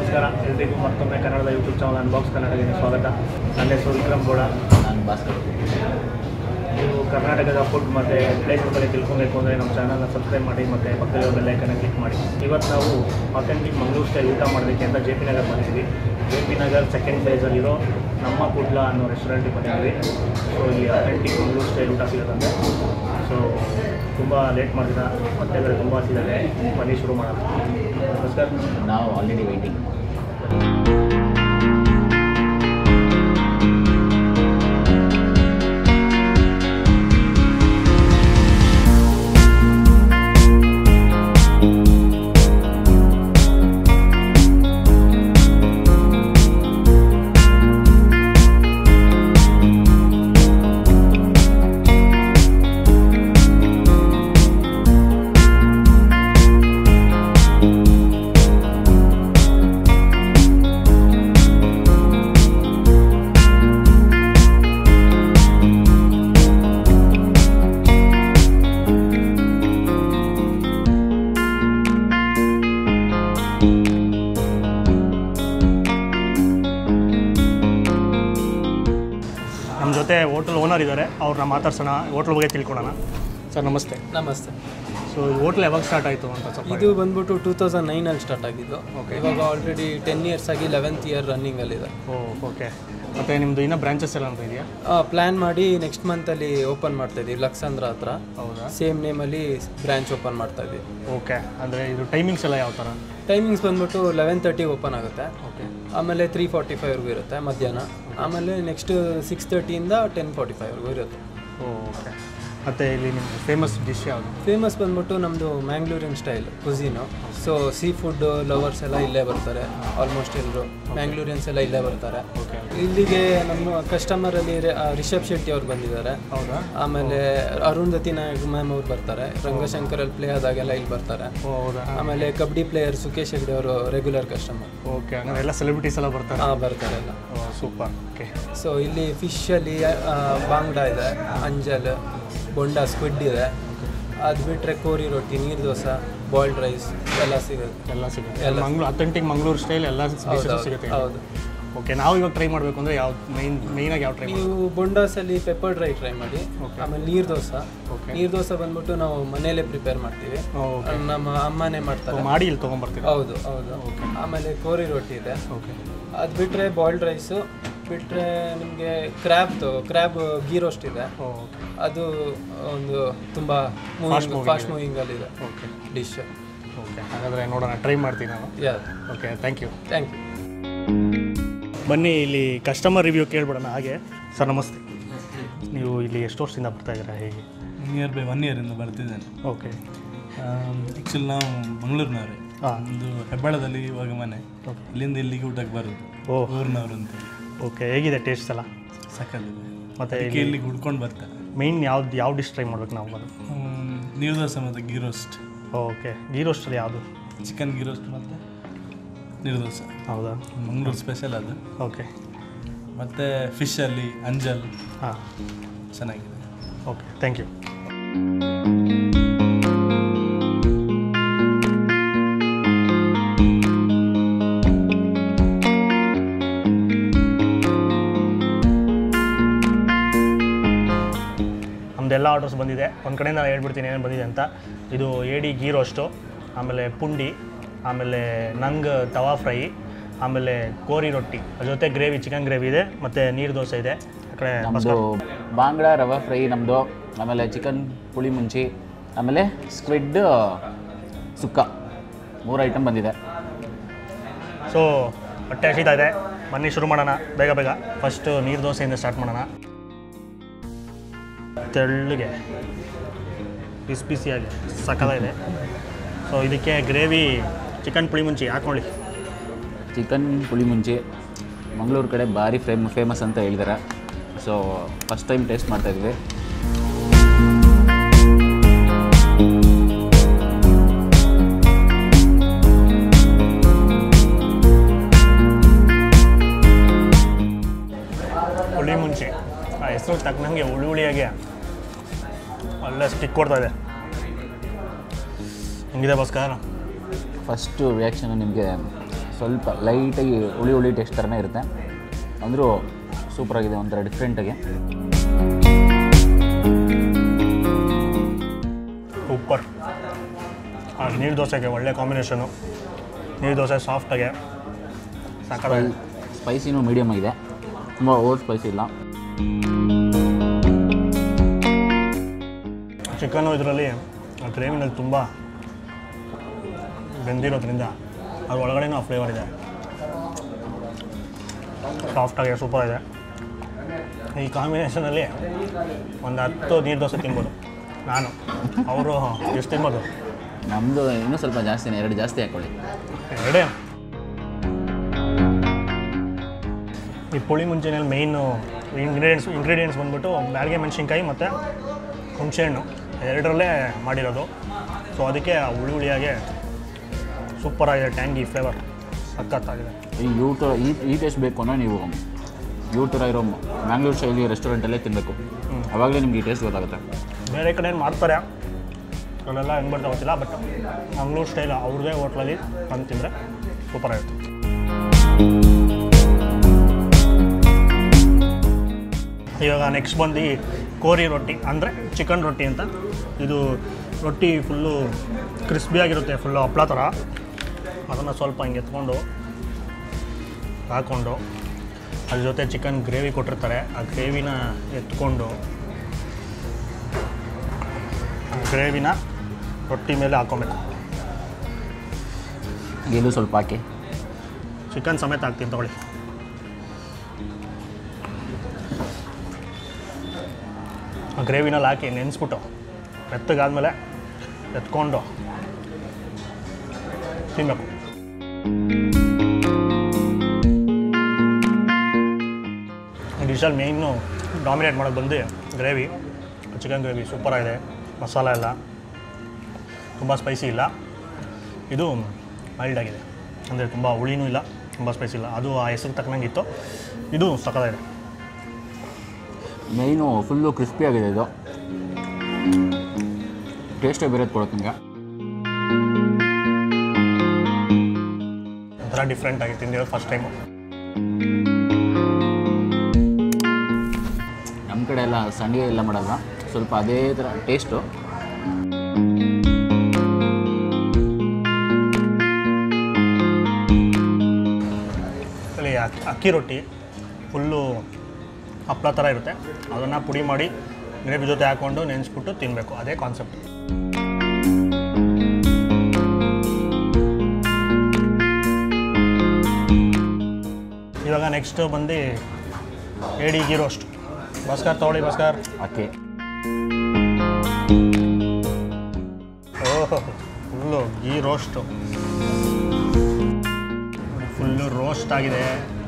ನಮಸ್ಕಾರ ಎಲ್ರಿಗೂ ಮತ್ತೊಮ್ಮೆ ಕನ್ನಡದ ಯೂಟ್ಯೂಬ್ ಚಾನಲ್ ಅನ್ಬಾಕ್ಸ್ ಕನ್ನಡಗೆ ಸ್ವಾಗತ ನನ್ನ ಹೆಸರು ವಿಕ್ರಮ್ ಗೌಡ ನಾನು ಭಾಸ್ಕರ್ ನೀವು ಕರ್ನಾಟಕದ ಫುಡ್ ಮತ್ತು ಪ್ಲೇಸ್ ಬಗ್ಗೆ ತಿಳ್ಕೊಬೇಕು ಅಂದರೆ ನಮ್ಮ ಚಾನಲ್ನ ಸಬ್ಸ್ಕ್ರೈಬ್ ಮಾಡಿ ಮತ್ತು ಪಕ್ಕದಲ್ಲಿರೋ ಬೆಲ್ಲೈಕನ್ನ ಕ್ಲಿಕ್ ಮಾಡಿ ಇವತ್ತು ನಾವು ಅಥೆಂಟಿಕ್ ಮಂಗಳೂರು ಸ್ಟೈಲ್ ಊಟ ಮಾಡೋದಕ್ಕೆ ಅಂತ ಜೆ ಪಿ ನಗರ್ ಬಂದಿದ್ವಿ ಜೆ ಪಿ ನಗರ್ ಸೆಕೆಂಡ್ ಫೇಸಲ್ಲಿರೋ ನಮ್ಮ ಕುಡ್ಲ ಅನ್ನೋ ರೆಸ್ಟೋರೆಂಟಿಗೆ ಬಂದಿದ್ವಿ ಸೊ ಇಲ್ಲಿ ಅಥೆಂಟಿಕ್ ಮಂಗಳೂರು ಸ್ಟೈಲ್ ಊಟ ಸಿಗೋದಂತೆ ಸೊ ತುಂಬ ಲೇಟ್ ಮಾಡಿದ ಹೊಟ್ಟೆಗಳು ತುಂಬ ಸಿಗುತ್ತೆ ಬನ್ನಿ ಶುರು ಮಾಡೋಣ ನಮಸ್ಕಾರ ನಾವು ಆಲ್ರೆಡಿ ವೆಯ್ಟಿಂಗ್ ನಮ್ಮ ಜೊತೆ ಹೋಟೆಲ್ ಓನರ್ ಇದ್ದಾರೆ ಅವ್ರನ್ನ ಮಾತಾಡ್ಸೋಣ ಹೋಟ್ಲ್ ಬಗ್ಗೆ ತಿಳ್ಕೊಳ್ಳೋಣ ಸರ್ ನಮಸ್ತೆ ನಮಸ್ತೆ ಸೊ ಹೋಟ್ಲ್ ಯಾವಾಗ ಸ್ಟಾರ್ಟ್ ಆಯಿತು ಅಂತ ಸ್ವಲ್ಪ ಇದು ಬಂದ್ಬಿಟ್ಟು ಟೂ ತೌಸಂಡ್ ನೈನಲ್ಲಿ ಸ್ಟಾರ್ಟ್ ಆಗಿದ್ದು ಇವಾಗ ಆಲ್ರೆಡಿ ಟೆನ್ ಇಯರ್ಸ್ ಆಗಿ ಲೆವೆಂತ್ ಇಯರ್ ರನ್ನಿಂಗಲ್ಲಿದೆ ಓ ಓಕೆ ಮತ್ತು ನಿಮ್ಮದು ಇನ್ನೂ ಬ್ರಾಂಚಸ್ ಎಲ್ಲ ಅಂತ ಇದೆಯಾ ಪ್ಲ್ಯಾನ್ ಮಾಡಿ ನೆಕ್ಸ್ಟ್ ಮಂತಲ್ಲಿ ಓಪನ್ ಮಾಡ್ತಾ ಇದೀವಿ ಲಕ್ಸಂದ್ರ ಹತ್ರ ಹೌದಾ ಸೇಮ್ ನೇಮಲ್ಲಿ ಬ್ರಾಂಚ್ ಓಪನ್ ಮಾಡ್ತಾ ಇದೀವಿ ಓಕೆ ಅಂದರೆ ಇದು ಟೈಮಿಂಗ್ಸ್ ಎಲ್ಲ ಯಾವ ಥರ ಟೈಮಿಂಗ್ಸ್ ಬಂದ್ಬಿಟ್ಟು ಲೆವೆನ್ ತರ್ಟಿ ಓಪನ್ ಆಗುತ್ತೆ ಓಕೆ ಆಮೇಲೆ ತ್ರೀ ಫಾರ್ಟಿ ಫೈವ್ವರೆಗೂ ಇರುತ್ತೆ ಮಧ್ಯಾಹ್ನ ಆಮೇಲೆ ನೆಕ್ಸ್ಟ್ ಸಿಕ್ಸ್ ತರ್ಟಿಯಿಂದ ಟೆನ್ ಫಾರ್ಟಿ ಫೈವ್ವರೆಗೂ ಇರುತ್ತೆ ಓಕೆ ಮತ್ತು ಇಲ್ಲಿ ನಿಮ್ಮ ಫೇಮಸ್ ಡಿಶ್ ಯಾವುದು ಫೇಮಸ್ ಬಂದ್ಬಿಟ್ಟು ನಮ್ಮದು Mangalorean style cuisine so sea food lovers ಎಲ್ಲ ಇಲ್ಲೇ ಬರ್ತಾರೆ ಆಲ್ಮೋಸ್ಟ್ ಎಲ್ಲರೂ ಮ್ಯಾಂಗ್ಳೂರಿಯನ್ಸ್ ಎಲ್ಲ ಇಲ್ಲೇ ಬರ್ತಾರೆ ಇಲ್ಲಿಗೆ ನಮ್ಮ ಕಸ್ಟಮರಲ್ಲಿ ರಿಷಬ್ ಶೆಟ್ಟಿ ಅವ್ರು ಬಂದಿದ್ದಾರೆ ಹೌದಾ ಆಮೇಲೆ ಅರುಂಧತಿ ನಾಯಕ್ ಮ್ಯಾಮ್ ಅವ್ರು ಬರ್ತಾರೆ ರಂಗಶಂಕರಲ್ಲಿ ಪ್ಲೇ ಆದಾಗೆಲ್ಲ ಇಲ್ಲಿ ಬರ್ತಾರೆ ಓ ಹೌದಾ ಆಮೇಲೆ ಕಬಡ್ಡಿ ಪ್ಲೇಯರ್ ಸುಖೇಶ್ ಹೆಗ್ಡೆ ಅವರು ರೆಗ್ಯುಲರ್ ಕಸ್ಟಮರ್ ಓಕೆ ಹಂಗಾದ್ರೆ ಎಲ್ಲ ಸೆಲೆಬ್ರಿಟೀಸ್ ಎಲ್ಲ ಬರ್ತಾರೆ ಹಾಂ ಬರ್ತಾರೆ ಎಲ್ಲ ಓ ಸೂಪರ್ ಓಕೆ ಸೊ ಇಲ್ಲಿ ಫಿಶಲ್ಲಿ ಬಾಂಗ್ಡ ಇದೆ ಅಂಜಲ್ ಬೊಂಡ ಸ್ಕ್ವಿಡ್ ಇದೆ ಅದು ಬಿಟ್ಟರೆ ಕೋರಿ ರೊಟ್ಟಿ ನೀರು ದೋಸೆ ಬಾಯ್ಲ್ಡ್ ರೈಸ್ ಎಲ್ಲ ಸಿಗುತ್ತೆ ಎಲ್ಲ ಸಿಗುತ್ತೆ ಎಲ್ಲ ಮಂಗ್ಳೂರು ಅಥೆಂಟಿಕ್ ಮಂಗಳೂರು ಸ್ಟೈಲ್ ಎಲ್ಲ ಡಿಶಸ್ ಸಿಗುತ್ತೆ ಇಲ್ಲಿ. ಹೌದು ಓಕೆ ನಾವು ಇವಾಗ ಟ್ರೈ ಮಾಡಬೇಕು ಅಂದರೆ ಯಾವ ಮೈನ್ ಮೈನಾಗಿ ಯಾವ ಟ್ರೈ ಮಾಡಿ ನೀವು ಬೊಂಡಾಸಲ್ಲಿ ಪೆಪ್ಪರ್ ಡ್ರೈ ಟ್ರೈ ಮಾಡಿ ಆಮೇಲೆ ನೀರು ದೋಸೆ Okay. ನೀರು ದೋಸೆ ಬಂದ್ಬಿಟ್ಟು ನಾವು ಮನೆಯಲ್ಲೇ ಪ್ರಿಪೇರ್ ಮಾಡ್ತೀವಿ ಓಕೆ ನಮ್ಮ ಅಮ್ಮನೇ ಮಾಡ್ತಾರೆ ಮಾಡಿ ಇಲ್ಲಿ ತೊಗೊಂಬರ್ತೀವಿ ಹೌದು ಹೌದು ಆಮೇಲೆ ಕೋರಿ ರೊಟ್ಟಿ ಇದೆ ಓಕೆ ಅದು ಬಿಟ್ಟರೆ ಬಾಯ್ಲ್ಡ್ ರೈಸು ಬಿಟ್ಟರೆ ನಿಮಗೆ ಕ್ರ್ಯಾಬ್ದು ಕ್ರ್ಯಾಬ್ ಗೀ ರೋಸ್ಟ್ ಇದೆ ಓಕೆ ಅದು ಒಂದು ತುಂಬ ಮೂವಿಂಗ್ ಫಾಸ್ಟ್ ಮೂವಿಂಗಲ್ಲಿದೆ ಓಕೆ ಡಿಶ್ ಓಕೆ ಹಾಗಾದರೆ ನೋಡೋಣ ಟ್ರೈ ಮಾಡ್ತೀನಿ ನಾನು yeah okay thank you thank you ಬನ್ನಿ ಇಲ್ಲಿ ಕಸ್ಟಮರ್ ರಿವ್ಯೂ ಕೇಳ್ಬಿಡೋಣ ಹಾಗೆ ಸರ್ ನಮಸ್ತೆ ನೀವು ಇಲ್ಲಿ ಎಷ್ಟು ವರ್ಷದಿಂದ ಬರ್ತಾ ಇದ್ದೀರಾ ಹೇಗೆ ನಿಯರ್ ಬೈ ಒನ್ ಇಯರಿಂದ ಬರ್ತಿದ್ದೇನೆ ಓಕೆ ಆ್ಯಕ್ಚುಲಿ ನಾವು ಮಂಗಳೂರಿನವ್ರೆ ಹಾಂ ಒಂದು ಹೆಬ್ಬಾಳದಲ್ಲಿ ಇವಾಗ ಮನೆ ಇಲ್ಲಿಂದ ಇಲ್ಲಿಗೆ ಊಟಕ್ಕೆ ಬರೋದು ಓ ಊರಿನವರು ಅಂತ ಓಕೆ ಹೇಗಿದೆ ಟೇಸ್ಟ್ ಎಲ್ಲ ಸಕ್ಕಲ್ಲಿದೆ ಮತ್ತು ಅದಕ್ಕೆ ಇಲ್ಲಿಗೆ ಹುಡ್ಕೊಂಡು ಬರ್ತಾರೆ ಮೇಯ್ನ್ ಯಾವ್ದು ಯಾವ ಡಿಶ್ ಟ್ರೈ ಮಾಡ್ಬೇಕು ನಾವು ಅದು ಹ್ಮ್, ನೀರು ದೋಸೆ ಮತ್ತು ಗೀ ರೋಸ್ಟ್ ಓಕೆ ಗೀ ರೋಸ್ಟಲ್ಲಿ ಯಾವುದು ಚಿಕನ್ ಗೀ ರೋಸ್ಟ್ ಮತ್ತು ನೀರು ದೋಸೆ ಹೌದಾ ಮಂಗಳೂರು ಸ್ಪೆಷಲ್ ಅದು ಓಕೆ ಮತ್ತು ಫಿಶಲ್ಲಿ ಅಂಜಲ್ ಹಾಂ ಚೆನ್ನಾಗಿದೆ ಓಕೆ ಥ್ಯಾಂಕ್ ಯು ನಮ್ಮದೆಲ್ಲ ಆರ್ಡರ್ಸ್ ಬಂದಿದೆ ಒಂದು ಕಡೆಯಿಂದ ನಾನು ಹೇಳ್ಬಿಡ್ತೀನಿ ಏನೇನು ಬಂದಿದೆ ಅಂತ ಇದು ಏಡಿ ಗೀ ರೋಸ್ಟು ಆಮೇಲೆ ಪುಂಡಿ ಆಮೇಲೆ ನಂಗ್ ತವಾ ಫ್ರೈ ಆಮೇಲೆ ಕೋರಿ ರೊಟ್ಟಿ ಅದ್ರ ಜೊತೆ ಗ್ರೇವಿ ಚಿಕನ್ ಗ್ರೇವಿ ಇದೆ ಮತ್ತು ನೀರು ದೋಸೆ ಇದೆ ಆ ಕಡೆ ನಮ್ಮದು ಬಾಂಗ್ಡ ರವೆ ಫ್ರೈ ನಮ್ಮದು ಆಮೇಲೆ ಚಿಕನ್ ಪುಳಿ ಮುಂಚಿ ಆಮೇಲೆ ಸ್ಕ್ವಿಡ್ ಸುಕ್ಕ ಮೂರು ಐಟಮ್ ಬಂದಿದೆ ಸೊ ಹೊಟ್ಟೆ ಹಸಿತಾ ಇದೆ ಬನ್ನಿ ಶುರು ಮಾಡೋಣ ಬೇಗ ಬೇಗ ಫಸ್ಟು ನೀರು ದೋಸೆಯಿಂದ ಸ್ಟಾರ್ಟ್ ಮಾಡೋಣ ತೆಳ್ಳಗೆ ಬಿಸಿ ಬಿಸಿಯಾಗಿ ಸಕ್ಕದಾಗಿದೆ ಸೊ ಇದಕ್ಕೆ ಗ್ರೇವಿ ಚಿಕನ್ ಪುಳಿ ಮುಂಚಿ ಹಾಕೊಳ್ಳಿ ಚಿಕನ್ ಪುಳಿ ಮುಂಚಿ ಮಂಗಳೂರು ಕಡೆ ಭಾರಿ ಫೇಮ್ ಫೇಮಸ್ ಅಂತ ಹೇಳಿದ್ದಾರೆ ಸೊ ಫಸ್ಟ್ ಟೈಮ್ ಟೇಸ್ಟ್ ಮಾಡ್ತಾಯಿದ್ವಿ ಹುಳಿ ಮುಂಚಿ ಆ ಹೆಸರು ತಕ್ಕನಂಗೆ ಹುಳಿ ಹುಳಿಯಾಗೆ ಒಳ್ಳೆ ಸ್ಟಿಕ್ ಕೊಡ್ತಾ ಇದೆ ಹೆಂಗಿದೆ ಬಸ್ಕಾರ ಫಸ್ಟು ರಿಯಾಕ್ಷನ್ ನಿಮಗೆ ಸ್ವಲ್ಪ ಲೈಟಾಗಿ ಹುಳಿ ಹುಳಿ ಟೇಸ್ಟ್ ಥರನೇ ಇರುತ್ತೆ ಅಂದರೂ ಸೂಪರಾಗಿದೆ ಒಂಥರ ಡಿಫ್ರೆಂಟಾಗಿ ಸೂಪರ್ ಆ ನೀರು ದೋಸೆಗೆ ಒಳ್ಳೆ ಕಾಂಬಿನೇಷನು ನೀರು ದೋಸೆ ಸಾಫ್ಟಾಗೆ ಸಾಕಾಗಿ ಸ್ಪೈಸಿನೂ ಮೀಡಿಯಮ್ ಆಗಿದೆ ತುಂಬ ಓವರ್ ಸ್ಪೈಸಿ ಇಲ್ಲ ಚಿಕನ್ನು ಇದರಲ್ಲಿ ಗ್ರೇವಿನಲ್ಲಿ ತುಂಬ ಬೆಂದಿರೋದ್ರಿಂದ ಅದ್ರ ಒಳಗಡೆನೂ ಆ ಫ್ಲೇವರ್ ಇದೆ ಸಾಫ್ಟಾಗಿ ಸೂಪರ್ ಇದೆ ಈ ಕಾಂಬಿನೇಷನಲ್ಲಿ ಒಂದು ಹತ್ತು ನೀರು ದೋಸೆ ತಿನ್ಬೋದು ನಾನು ಅವರು ಎಷ್ಟು ತಿನ್ಬೋದು ನಮ್ಮದು ಇನ್ನೂ ಸ್ವಲ್ಪ ಜಾಸ್ತಿನೇ ಎರಡು ಜಾಸ್ತಿ ಹಾಕ್ಕೊಳ್ಳಿ ಎರಡೇ ಈ ಪುಳಿ ಮುಂಚೆನಲ್ಲಿ ಮೇಯ್ನು ಇಂಗ್ರೀಡಿಯೆಂಟ್ಸ್ ಇಂಗ್ರೀಡಿಯೆಂಟ್ಸ್ ಬಂದ್ಬಿಟ್ಟು ಬ್ಯಾಡಿಗೆ ಮೆಣಸಿನ್ಕಾಯಿ ಮತ್ತು ಹುಣಸೆಹಣ್ಣು ಎರಡರಲ್ಲೇ ಮಾಡಿರೋದು ಸೊ ಅದಕ್ಕೆ ಆ ಹುಳಿ ಹುಳಿಯಾಗೆ ಸೂಪರಾಗಿದೆ ಟ್ಯಾಂಗಿ ಫ್ಲೇವರ್ ಸಖತ್ತಾಗಿದೆ ಈ ಇವ್ರ ಥರ ಈ ಈ ಟೇಸ್ಟ್ ಬೇಕು ಅಂದರೆ ನೀವು ಇವ್ರ ಥರ ಇರೋ ಮ್ಯಾಂಗ್ಳೂರು ಶೈಲಿ ರೆಸ್ಟೋರೆಂಟಲ್ಲೇ ತಿನ್ನಬೇಕು ಆವಾಗಲೇ ನಿಮ್ಗೆ ಈ ಟೇಸ್ಟ್ ಗೊತ್ತಾಗುತ್ತೆ ಬೇರೆ ಕಡೆ ಏನು ಮಾಡ್ತಾರೆ ಅಲ್ಲೆಲ್ಲ ಹೆಂಗೆ ಬರ್ತಾ ಗೊತ್ತಿಲ್ಲ ಬಟ್ ಮಂಗ್ಳೂರು ಸ್ಟೈಲ್ ಅವ್ರದ್ದೇ ಹೋಟ್ಲಲ್ಲಿ ತಂದು ತಿಂದರೆ ಸೂಪರ್ ಆಗುತ್ತೆ ಇವಾಗ ನೆಕ್ಸ್ಟ್ ಬಂದು ಕೋರಿ ರೊಟ್ಟಿ ಅಂದರೆ ಚಿಕನ್ ರೊಟ್ಟಿ ಅಂತ ಇದು ರೊಟ್ಟಿ ಫುಲ್ಲು ಕ್ರಿಸ್ಪಿಯಾಗಿರುತ್ತೆ ಫುಲ್ಲು ಹಪ್ಳ ಥರ ಅದನ್ನು ಸ್ವಲ್ಪ ಹಿಂಗೆ ಎತ್ಕೊಂಡು ಹಾಕ್ಕೊಂಡು ಅದ್ರ ಜೊತೆ ಚಿಕನ್ ಗ್ರೇವಿ ಕೊಟ್ಟಿರ್ತಾರೆ ಆ ಗ್ರೇವಿನ ಎತ್ಕೊಂಡು ಗ್ರೇವಿನ ರೊಟ್ಟಿ ಮೇಲೆ ಹಾಕ್ಕೊಬೇಕು ಗೆಲ್ಲು ಸ್ವಲ್ಪ ಹಾಕಿ ಚಿಕನ್ ಸಮೇತ ಹಾಕ್ತೀನಿ ತಗೊಳ್ಳಿ ಆ ಗ್ರೇವಿನಲ್ಲಿ ಹಾಕಿ ನೆನೆಸ್ಬಿಟ್ಟು ಮೆತ್ತಗಾದ್ಮೇಲೆ ಎತ್ಕೊಂಡು ತಿನ್ನಬೇಕು ಡಿಶಲ್ಲಿ ಮೇಯ್ನು ಡಾಮಿನೇಟ್ ಮಾಡೋದು ಬಂದು ಗ್ರೇವಿ ಚಿಕನ್ ಗ್ರೇವಿ ಸೂಪರಾಗಿದೆ ಮಸಾಲ ಎಲ್ಲ ತುಂಬ ಸ್ಪೈಸಿ ಇಲ್ಲ ಇದು ಮೈಲ್ಡ್ ಆಗಿದೆ ಅಂದರೆ ತುಂಬ ಹುಳಿನೂ ಇಲ್ಲ ತುಂಬ ಸ್ಪೈಸಿ ಇಲ್ಲ ಅದು ಆ ಹೆಸರು ತಕ್ಕನಂಗೆ ಇತ್ತು ಇದು ಸಕ್ಕತ್ತಾಗಿದೆ ಮೇಯ್ನು ಫುಲ್ಲು ಕ್ರಿಸ್ಪಿ ಆಗಿದೆ ಇದು ಟೇಸ್ಟೇ ಬೇರೆ ಕೊಡುತ್ತೆ ನಿಮಗೆ ಒಂಥರ ಡಿಫ್ರೆಂಟ್ ಆಗಿ ತಿಂದಿರೋದು ಫಸ್ಟ್ ಟೈಮು ನಮ್ಮ ಕಡೆ ಎಲ್ಲ ಸಂಡಿಗೆ ಎಲ್ಲ ಮಾಡಲ್ಲ ಸ್ವಲ್ಪ ಅದೇ ಥರ ಟೇಸ್ಟು ಅಲ್ಲಿ ಅಕ್ಕಿ ಅಕ್ಕಿ ರೊಟ್ಟಿ ಫುಲ್ಲು ಹಪ್ಪಳ ಥರ ಇರುತ್ತೆ ಅದನ್ನು ಪುಡಿ ಮಾಡಿ ಗ್ರೇವಿ ಜೊತೆ ಹಾಕ್ಕೊಂಡು ನೆನೆಸ್ಬಿಟ್ಟು ತಿನ್ನಬೇಕು ಅದೇ ಕಾನ್ಸೆಪ್ಟ್ ಇವಾಗ ನೆಕ್ಸ್ಟ್ ಬಂದು ಏಡಿ ಗೀ ರೋಸ್ಟ್ ಭಾಸ್ಕರ್ ತಗೊಳ್ಳಿ ಭಾಸ್ಕರ್ ಅಕ್ಕಿ ಓಹೋ full ghee roast full roast ಆಗಿದೆ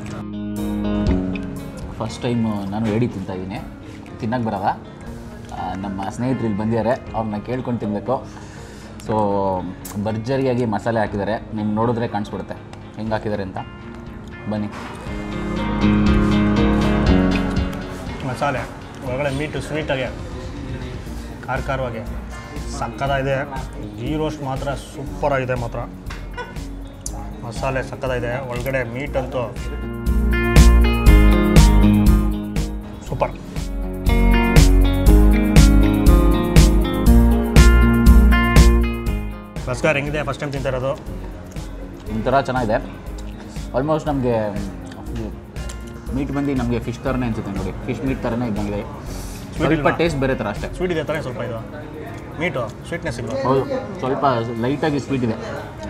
ಫಸ್ಟ್ ಟೈಮ್ ನಾನು ಏಡಿ ತಿಂತಾ ಇದ್ದೀನಿ ತಿನ್ನಕ್ಕೆ ಬರಲ್ಲ ಆ, ನಮ್ಮ ಸ್ನೇಹಿತರು ಇಲ್ಲಿ ಬಂದಿದ್ದಾರೆ ಅವ್ರನ್ನ ಕೇಳ್ಕೊಂಡು ತಿನ್ನಬೇಕು ಸೊ ಭರ್ಜರಿಯಾಗಿ ಮಸಾಲೆ ಹಾಕಿದ್ದಾರೆ ನಿಮ್ಗೆ ನೋಡಿದ್ರೆ ಕಾಣಿಸ್ಬಿಡುತ್ತೆ ಹೆಂಗೆ ಹಾಕಿದ್ದಾರೆ ಅಂತ ಬನ್ನಿ ಮಸಾಲೆ ಒಳಗಡೆ ಮೀಟು ಸ್ವೀಟಾಗೆ ಖಾರ ಖಾರವಾಗಿ ಸಕ್ಕತ್ತಾಗಿದೆ ಗೀ ರೋಸ್ಟ್ ಮಾತ್ರ ಸೂಪರಾಗಿದೆ ಮಾತ್ರ ಮಸಾಲೆ ಸಕ್ಕತ್ತಾಗಿದೆ ಒಳಗಡೆ ಮೀಟ್ ಅಂತೂ ಸೂಪರ್ ಬಸ್ಗಾರ್ ಹೆಂಗಿದೆ ಫಸ್ಟ್ ಟೈಮ್ ತಿಂತಾ ಇರೋದು ಒಂಥರ ಚೆನ್ನಾಗಿದೆ ಆಲ್ಮೋಸ್ಟ್ ನಮಗೆ ಮೀಟ್ ಬಂದು ನಮಗೆ ಫಿಶ್ ಥರನೇ ಅನಿಸುತ್ತೆ ನೋಡಿ ಫಿಶ್ ಮೀಟ್ ಥರನೇ ಇದ್ದಂಗಿದೆ ಸ್ವಲ್ಪ ಇಲ್ವಾ? ಟೇಸ್ಟ್ ಬೇರೆ ಥರ ಅಷ್ಟೇ ಸ್ವೀಟ್ ಇದೆ ತಾನೇ ಸ್ವಲ್ಪ ಇದು ಮೀಟು ಸ್ವೀಟ್ನೆಸ್ ಇಲ್ಲ ಹೌದು ಸ್ವಲ್ಪ ಲೈಟಾಗಿ ಸ್ವೀಟ್ ಇದೆ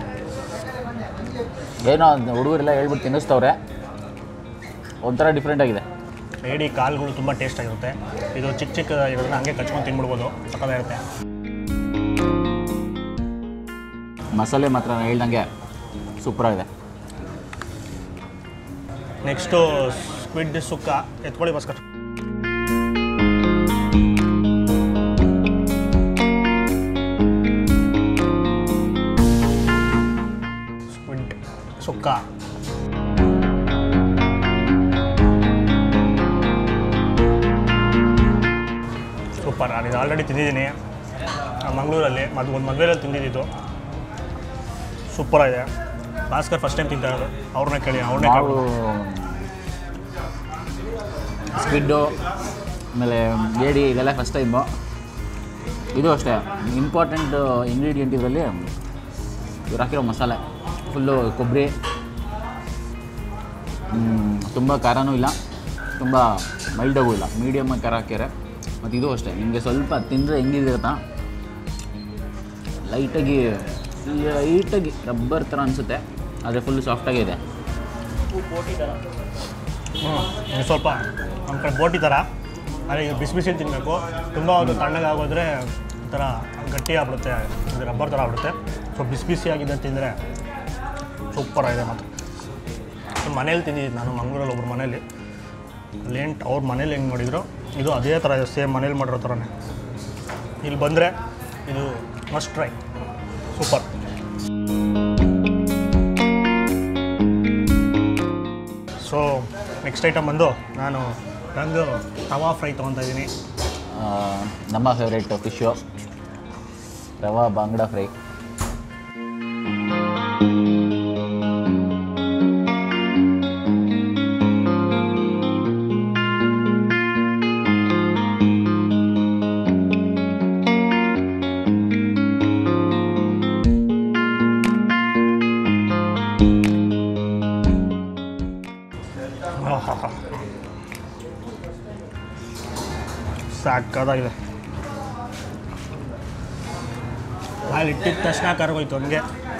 ಏನೋ ಹುಡುಗರೆಲ್ಲ ಹೇಳ್ಬಿಟ್ಟು ತಿನ್ನಿಸ್ತವ್ರೆ ಒಂಥರ ಡಿಫ್ರೆಂಟ್ ಆಗಿದೆ ಏಡಿ ಕಾಳುಗಳು ತುಂಬ ಟೇಸ್ಟ್ ಆಗಿರುತ್ತೆ ಇದು ಚಿಕ್ಕ ಚಿಕ್ಕ ಇರೋದನ್ನ ಹಂಗೆ ಕಚ್ಕೊಂಡು ತಿನ್ಬಿಡ್ಬೋದು ಸಕ್ಕತ್ತಾಗಿರುತ್ತೆ ಮಸಾಲೆ ಮಾತ್ರ ನಾನು ಹೇಳ್ದಂಗೆ ಸೂಪರಾಗಿದೆ ನೆಕ್ಸ್ಟು ಸ್ಕ್ವಿಡ್ ಸುಕ್ಕ ಎತ್ಕೊಳ್ಳಿ ಬಸ್ಕರ್ ಸ್ಕ್ವಿಡ್ ಸುಕ್ಕ ಸೂಪರ್ ನಾನು ಇದು ಆಲ್ರೆಡಿ ತಿಂದಿದ್ದೀನಿ ಆ ಮಂಗಳೂರಲ್ಲಿ ಮದ್ ಒಂದು ಮದುವೆಯಲ್ಲಿ ತಿಂದಿದ್ದು ಸೂಪರಾಗಿದೆ ಭಾಸ್ಕರ್ ಫಸ್ಟ್ ಟೈಮ್ ತಿಂತಾ ಇರೋದು ಅವ್ರನ್ನ ಕೇಳಿ ಅವ್ರನ್ನೇ ನಾವು ಸ್ಕ್ವಿಡ್ಡು ಆಮೇಲೆ ಏಡಿ ಇದೆಲ್ಲ ಫಸ್ಟ್ ಟೈಮು ಇದು ಅಷ್ಟೇ ಇಂಪಾರ್ಟೆಂಟ್ ಇಂಗ್ರೀಡಿಯೆಂಟ್ ಇದರಲ್ಲಿ ಇವ್ರು ಹಾಕಿರೋ ಮಸಾಲೆ ಫುಲ್ಲು ಕೊಬ್ಬರಿ ತುಂಬ ಖಾರನೂ ಇಲ್ಲ ತುಂಬ ಮೈಲ್ಡಾಗೂ ಇಲ್ಲ ಮೀಡಿಯಮ್ ಖಾರ ಹಾಕ್ಯಾರೆ ಮತ್ತು ಇದು ಅಷ್ಟೇ ನಿಮಗೆ ಸ್ವಲ್ಪ ತಿಂದರೆ ಹೆಂಗಿದೆ ಗೊತ್ತಾ ಲೈಟಾಗಿ ಲೈಟಾಗಿ ರಬ್ಬರ್ ಥರ ಅನಿಸುತ್ತೆ ಆದರೆ ಫುಲ್ ಸಾಫ್ಟಾಗಿದೆ ಹ್ಞೂ ಇದು ಸ್ವಲ್ಪ ನಮ್ಮ ಕಡೆ ಬೋಟಿ ಥರ ಆದರೆ ಇದು ಬಿಸಿ ಬಿಸಿ ತಿನ್ನಬೇಕು ತುಂಬ ಒಂದು ತಣ್ಣಗಾಗೋದ್ರೆ ಈ ಥರ ಗಟ್ಟಿ ಆಗ್ಬಿಡುತ್ತೆ ಇದು ರಬ್ಬರ್ ಥರ ಆಗ್ಬಿಡುತ್ತೆ ಸೊ ಬಿಸಿ ಬಿಸಿಯಾಗಿದೆ ತಿಂದರೆ ಸೂಪರ್ ಆಗಿದೆ ಮಾತ್ರ ಮನೇಲಿ ತಿಂದಿದ್ದು ನಾನು ಮಂಗಳೂರಲ್ಲಿ ಒಬ್ರು ಮನೇಲಿ ಅಲ್ಲೇಂಟ್ ಅವ್ರ ಮನೇಲಿ ಹೆಂಗೆ ನೋಡಿದ್ರು ಇದು ಅದೇ ಥರ ಇದೆ ಸೇಮ್ ಮನೇಲಿ ಮಾಡಿರೋ ಥರನೇ ಇಲ್ಲಿ ಬಂದರೆ ಇದು must try super so next item ಬಂದು ನಾನು ರಂಗು ತವಾ ಫ್ರೈ ತೊಗೊತಾ ಇದ್ದೀನಿ ಆ, ನಮ್ಮ favourite fish rava bangda fry ಆಹಾಹಾ. ಸಾಕಾಗಿದೆ ಅಲ್ಲಿ ಇಟ್ಟಿದ ತಕ್ಷಣ ಕರ್ಗೋಯ್ತು ಹಂಗೆ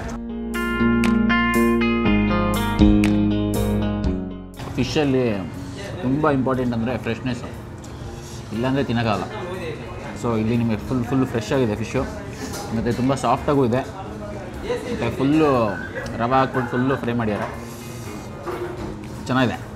ಫಿಶಲ್ಲಿ ತುಂಬ ಇಂಪಾರ್ಟೆಂಟ್ ಅಂದರೆ ಫ್ರೆಶ್ನೆಸ್ಸು ಇಲ್ಲಾಂದರೆ ತಿನ್ನೋಕ್ಕಾಗಲ್ಲ ಸೊ ಇಲ್ಲಿ ನಿಮಗೆ ಫುಲ್ ಫುಲ್ ಫ್ರೆಶ್ ಆಗಿದೆ ಫಿಶು ಮತ್ತು ತುಂಬ ಸಾಫ್ಟಾಗೂ ಇದೆ ಮತ್ತು ಫುಲ್ಲು ರವೆ ಹಾಕ್ಬಿಟ್ಟು ಫುಲ್ಲು ಫ್ರೈ ಮಾಡ್ಯಾರ ಚೆನ್ನಾಗಿದೆ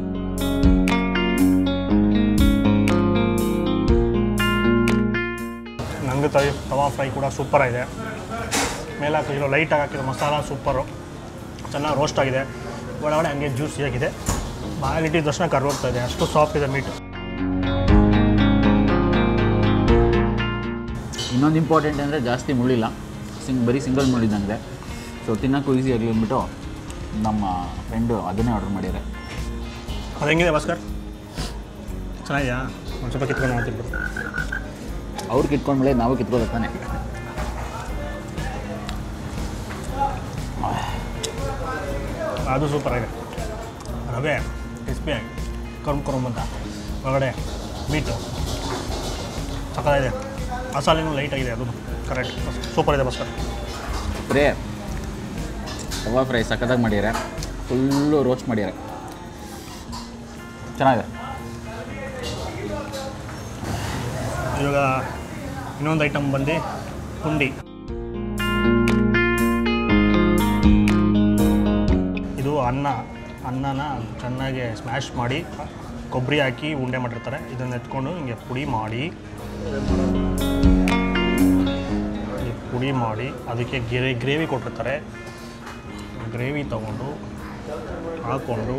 ನಂಗೆ ತೈ ತವಾ ಫ್ರೈ ಕೂಡ ಸೂಪರ್ ಆಗಿದೆ ಮೇಲೆ ಹಾಕಿರೋ ಲೈಟಾಗಿ ಹಾಕಿರೋ ಮಸಾಲ ಸೂಪರು ಚೆನ್ನಾಗಿ ರೋಸ್ಟ್ ಆಗಿದೆ ಒಳಗಡೆ ಹಂಗೆ ಜ್ಯೂಸಿಯಾಗಿದೆ ಬಾಯಲ್ಲಿಟ್ಟಿದ ತಕ್ಷಣ ಕರ್ಗೋಗ್ತಾ ಇದೆ ಅಷ್ಟು ಸಾಫ್ಟ್ ಇದೆ ಮೀಟ್ ಇನ್ನೊಂದು ಇಂಪಾರ್ಟೆಂಟ್ ಅಂದರೆ ಜಾಸ್ತಿ ಮುಳ್ಳಿಲ್ಲ ಸಿಂಗ್ ಬರೀ ಸಿಂಗಲ್ ಮುಳ್ಳಿದ್ದಂಗಿದೆ ಸೊ ತಿನ್ನೋಕ್ಕೂ ಈಸಿ ಆಗಲಿ ಅಂದ್ಬಿಟ್ಟು ನಮ್ಮ ಫ್ರೆಂಡು ಅದನ್ನೇ ಆರ್ಡರ್ ಮಾಡಿದ್ದಾರೆ ಅದು ಹೆಂಗಿದೆ ಭಾಸ್ಕರ್ ಚೆನ್ನಾಗಿದೆಯಾ ಒಂದು ಸ್ವಲ್ಪ ಕಿತ್ಕೊಂಡು ಮಾಡ್ತಿರ್ಬೋದು ಅವ್ರು ಕಿತ್ಕೊಂಡ್ಮೇಲೆ ನಾವು ಕಿತ್ಕೋಬೇಕು ತಾನೆ ಅದು ಸೂಪರ್ ಆಗಿದೆ ರವೆ ಕ್ರಿಸ್ಪಿಯಾಗಿ ಕರ್ಮ್ ಕರ್ಮ್ ಅಂತ ಒಳಗಡೆ ಮೀಟು ಸಕ್ಕತ್ತಾಗಿದೆ ಮಸಾಲೆನೂ ಲೈಟಾಗಿದೆ ಅದು ಕರೆಕ್ಟ್ ಸೂಪರ್ ಇದೆ ಭಾಸ್ಕರ್ ಫ್ರೇ ತವಾ ಫ್ರೈ ಸಖತ್ತಾಗಿ ಮಾಡ್ಯಾರೆ ಫುಲ್ಲು ರೋಸ್ಟ್ ಮಾಡ್ಯಾರೆ ಚೆನ್ನಾಗಿದೆ ಇವಾಗ ಇನ್ನೊಂದು ಐಟಮ್ ಬಂದು ಪುಂಡಿ ಇದು ಅನ್ನ ಅನ್ನನ ಚೆನ್ನಾಗಿ ಸ್ಮ್ಯಾಶ್ ಮಾಡಿ ಕೊಬ್ಬರಿ ಹಾಕಿ ಉಂಡೆ ಮಾಡಿರ್ತಾರೆ ಇದನ್ನು ಎತ್ಕೊಂಡು ಹಿಂಗೆ ಪುಡಿ ಮಾಡಿ ಈ ಪುಡಿ ಮಾಡಿ ಅದಕ್ಕೆ ಗಿರೇ ಗ್ರೇವಿ ಕೊಟ್ಟಿರ್ತಾರೆ ಗ್ರೇವಿ ತಗೊಂಡು ಹಾಕ್ಕೊಂಡು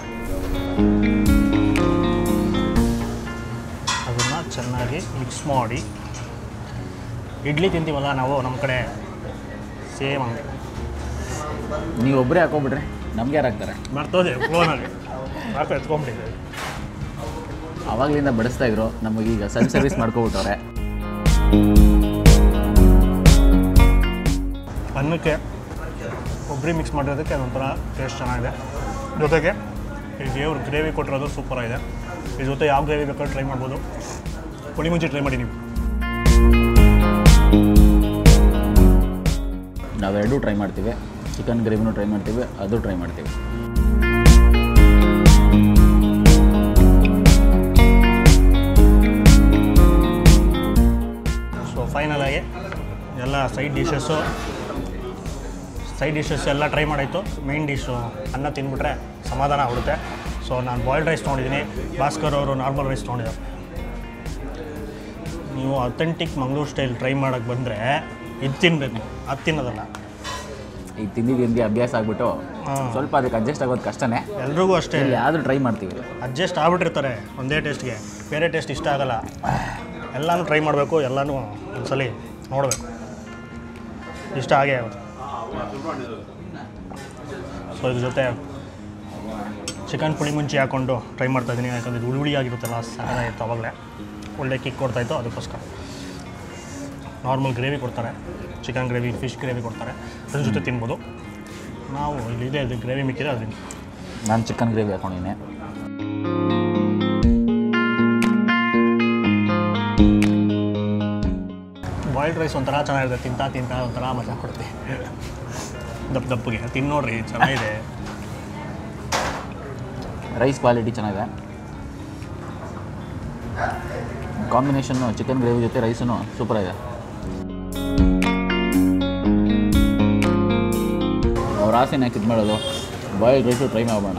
ಅದನ್ನು ಚೆನ್ನಾಗಿ ಮಿಕ್ಸ್ ಮಾಡಿ ಇಡ್ಲಿ ತಿಂತೀವಲ್ಲ ನಾವು ನಮ್ಮ ಕಡೆ ಸೇಮ್ ಹಂಗೆ ನೀವು ಒಬ್ಬರೇ ಹಾಕೊಂಬಿಟ್ರೆ ನಮ್ಗೆ ಯಾರು ಹಾಕ್ತಾರೆ ಮರ್ತೋದೆ ಫೋನಲ್ಲಿ ಸಾಕು ಎತ್ಕೊಂಬಿಟ್ಟಿದ್ದೆ ಆವಾಗಲಿಂದ ಬಡಿಸ್ತಾ ಇದ್ರು ನಮಗೀಗ ಸೆಲ್ಫ್ ಸರ್ವಿಸ್ ಮಾಡ್ಕೊಬಿಟ್ಟವ್ರೆ ಅನ್ನಕ್ಕೆ ಕೊಬ್ಬರಿ ಮಿಕ್ಸ್ ಮಾಡಿರೋದಕ್ಕೆ ಅದೊಂಥರ ಟೇಸ್ಟ್ ಚೆನ್ನಾಗಿದೆ ಜೊತೆಗೆ ಈ ದೇವ್ರ ಗ್ರೇವಿ ಕೊಟ್ಟಿರೋದು ಸೂಪರ್ ಆಗಿದೆ ಈ ಜೊತೆ ಯಾವ ಗ್ರೇವಿ ಬೇಕಾದ್ರೂ ಟ್ರೈ ಮಾಡ್ಬೋದು ಪುಳಿ ಮುಂಚೆ ಟ್ರೈ ಮಾಡಿ ನೀವು ನಾವೆರಡೂ ಟ್ರೈ ಮಾಡ್ತೀವಿ ಚಿಕನ್ ಗ್ರೇವಿನೂ ಟ್ರೈ ಮಾಡ್ತೀವಿ ಅದು ಟ್ರೈ ಮಾಡ್ತೀವಿ ಸೊ ಫೈನಲಾಗಿ ಎಲ್ಲ ಸೈಡ್ ಡಿಶಸ್ಸು ಸೈಡ್ ಡಿಶಸ್ ಎಲ್ಲ ಟ್ರೈ ಮಾಡಾಯಿತು ಮೇಯ್ನ್ ಡಿಶ್ಶು ಅನ್ನ ತಿಂದ್ಬಿಟ್ರೆ ಸಮಾಧಾನ ಆಗ್ಬಿಡುತ್ತೆ ಸೊ ನಾನು ಬಾಯ್ಲ್ಡ್ ರೈಸ್ ತೊಗೊಂಡಿದ್ದೀನಿ ಭಾಸ್ಕರ್ ಅವರು ನಾರ್ಮಲ್ ರೈಸ್ ತೊಗೊಂಡಿದ್ದಾರೆ ನೀವು ಅಥೆಂಟಿಕ್ ಮಂಗಳೂರು ಸ್ಟೈಲ್ ಟ್ರೈ ಮಾಡೋಕ್ಕೆ ಬಂದರೆ ಇದು ತಿನ್ನಬೇಕು ಅದು ತಿನ್ನೋದಲ್ಲ ಈಗ ತಿಂದಿದ್ದು ತಿಂದು ಅಭ್ಯಾಸ ಆಗಿಬಿಟ್ಟು ಹಾಂ. ಸ್ವಲ್ಪ ಅದಕ್ಕೆ ಅಡ್ಜಸ್ಟ್ ಆಗೋದು ಕಷ್ಟನೇ ಎಲ್ರಿಗೂ ಅಷ್ಟೇ ಇಲ್ಲಿ ಯಾವುದು ಟ್ರೈ ಮಾಡ್ತೀವಿ ಅಡ್ಜಸ್ಟ್ ಆಗ್ಬಿಟ್ಟಿರ್ತಾರೆ ಒಂದೇ ಟೇಸ್ಟ್ಗೆ ಬೇರೆ ಟೇಸ್ಟ್ ಇಷ್ಟ ಆಗಲ್ಲ ಎಲ್ಲನೂ ಟ್ರೈ ಮಾಡಬೇಕು ಎಲ್ಲನೂ ಒಂದ್ಸಲಿ ನೋಡಬೇಕು ಇಷ್ಟ ಆಗೇ ಆಗುತ್ತೆ ಸೊ ಇದ್ರ ಜೊತೆ ಚಿಕನ್ ಪುಳಿ ಮುಂಚಿ ಹಾಕ್ಕೊಂಡು ಟ್ರೈ ಮಾಡ್ತಾಯಿದ್ದೀನಿ ಯಾಕಂದರೆ ಇದು ಹುಳಿ ಹುಳಿ ಆಗಿರುತ್ತಲ್ಲ ಸಾಕಾಗಿತ್ತು ಅವಾಗಲೇ ಒಳ್ಳೆ ಕಿಕ್ ಕೊಡ್ತಾಯಿತ್ತು ಅದಕ್ಕೋಸ್ಕರ ನಾರ್ಮಲ್ ಗ್ರೇವಿ ಕೊಡ್ತಾರೆ ಚಿಕನ್ ಗ್ರೇವಿ ಫಿಶ್ ಗ್ರೇವಿ ಕೊಡ್ತಾರೆ ಅದ್ರ ಜೊತೆ ತಿನ್ಬೋದು ನಾವು ಇಲ್ಲಿ ಇದೆ ಇದು ಗ್ರೇವಿ ಮಿಕ್ಕಿದೆ ಅದರಿಂದ ನಾನು ಚಿಕನ್ ಗ್ರೇವಿ ಹಾಕೊಂಡಿದ್ದೀನಿ ಬಾಯ್ಲ್ಡ್ ರೈಸ್ ಒಂಥರ ಚೆನ್ನಾಗಿರುತ್ತೆ ತಿಂತಾ ತಿಂತಾ ಒಂಥರ ಮಜಾ ಕೊಡುತ್ತೆ ದಪ್ಪ ದಪ್ಪಗೆ ತಿನ್ ನೋಡ್ರಿ ಚೆನ್ನಾಗಿದೆ ರೈಸ್ ಕ್ವಾಲಿಟಿ ಚೆನ್ನಾಗಿದೆ ಕಾಂಬಿನೇಷನ್ನು ಚಿಕನ್ ಗ್ರೇವಿ ಜೊತೆ ರೈಸೂ ಸೂಪರಾಗಿದೆ ಅವ್ರ ಆಸೆನ ಯಾಕೆ ಇದು ಮಾಡೋದು ಬಾಯ್ಲ್ಡ್ ರೈಸು ಟ್ರೈ ಮಾಡೋಣ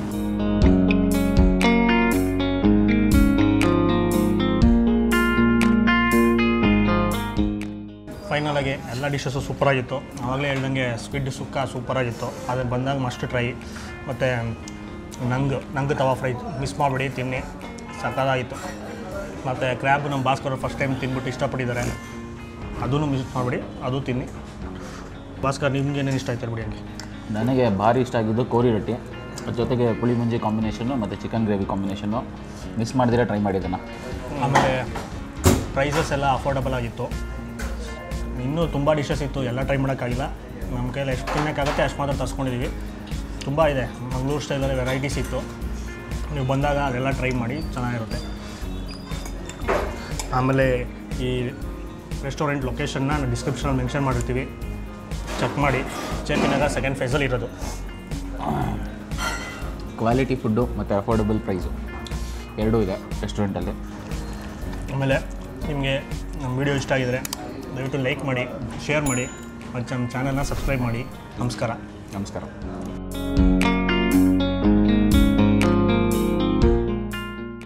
ಫೈನಲಾಗಿ ಎಲ್ಲ ಡಿಶಸ್ಸು ಸೂಪರಾಗಿತ್ತು ಆವಾಗಲೇ ಹೇಳ್ದಂಗೆ ಸ್ಕ್ವಿಡ್ ಸುಕ್ಕ ಸೂಪರಾಗಿತ್ತು ಅದು ಬಂದಾಗ ಮಸ್ಟ್ ಟ್ರೈ ಮತ್ತು ನಂಗ್ ನಂಗ್ ತವಾ ಫ್ರೈ ಮಿಸ್ ಮಾಡಿಬಿಡಿ ತಿನ್ನಿ ಸಕ್ಕತ್ತಾಗಿತ್ತು ಮತ್ತು ಕ್ರ್ಯಾಬ್ ನಮ್ಮ ಭಾಸ್ಕರ್ ಫಸ್ಟ್ ಟೈಮ್ ತಿನ್ಬಿಟ್ಟು ಇಷ್ಟಪಟ್ಟಿದ್ದಾರೆ ಅದೂ ಮಿಸ್ ಮಾಡಿಬಿಡಿ ಅದು ತಿನ್ನಿ ಭಾಸ್ಕರ್ ನಿಮ್ಗೆ ಏನೇನು ಇಷ್ಟ ಆಯ್ತು ಬಿಡಿ ಹಂಗೆ ನನಗೆ ಭಾರಿ ಇಷ್ಟ ಆಗಿದ್ದು ಕೋರಿ ರೊಟ್ಟಿ ಅದ್ರ ಜೊತೆಗೆ ಪುಳಿ ಮುಂಜಿ ಕಾಂಬಿನೇಷನ್ನು ಮತ್ತು ಚಿಕನ್ ಗ್ರೇವಿ ಕಾಂಬಿನೇಷನ್ನು ಮಿಸ್ ಮಾಡಿದಿರ ಟ್ರೈ ಮಾಡಿದ್ದನ್ನು ಆಮೇಲೆ ಪ್ರೈಸಸ್ ಎಲ್ಲ ಅಫೋರ್ಡಬಲ್ ಆಗಿತ್ತು ಇನ್ನೂ ತುಂಬ ಡಿಶಸ್ ಇತ್ತು ಎಲ್ಲ ಟ್ರೈ ಮಾಡೋಕ್ಕಾಗಿಲ್ಲ ನಮ್ಮ ಕೈಯಲ್ಲಿ ಎಷ್ಟು ತಿನ್ನೋಕ್ಕಾಗುತ್ತೆ ಅಷ್ಟು ಮಾತ್ರ ತರಿಸ್ಕೊಂಡಿದ್ದೀವಿ ತುಂಬ ಇದೆ ಮಂಗಳೂರು ಸ್ಟೈಲಲ್ಲಿ ವೆರೈಟೀಸ್ ಇತ್ತು ನೀವು ಬಂದಾಗ ಅದೆಲ್ಲ ಟ್ರೈ ಮಾಡಿ ಚೆನ್ನಾಗಿರುತ್ತೆ ಆಮೇಲೆ ಈ ರೆಸ್ಟೋರೆಂಟ್ ಲೊಕೇಶನ್ನ ನಾನು ಡಿಸ್ಕ್ರಿಪ್ಷನಲ್ಲಿ ಮೆನ್ಷನ್ ಮಾಡಿರ್ತೀವಿ ಚೆಕ್ ಮಾಡಿ ಚೇಪಿನಾಗ ಸೆಕೆಂಡ್ ಫೇಸಲ್ಲಿ ಇರೋದು ಕ್ವಾಲಿಟಿ ಫುಡ್ಡು ಮತ್ತು ಅಫೋರ್ಡಬಲ್ ಪ್ರೈಸು ಎರಡೂ ಇದೆ ರೆಸ್ಟೋರೆಂಟಲ್ಲಿ ಆಮೇಲೆ ನಿಮಗೆ ನಮ್ಮ ವಿಡಿಯೋ ಇಷ್ಟ ಆಗಿದರೆ ದಯವಿಟ್ಟು ಲೈಕ್ ಮಾಡಿ ಶೇರ್ ಮಾಡಿ ಮತ್ತು ನಮ್ಮ ಚಾನಲ್ನ ಸಬ್ಸ್ಕ್ರೈಬ್ ಮಾಡಿ ನಮಸ್ಕಾರ ನಮಸ್ಕಾರ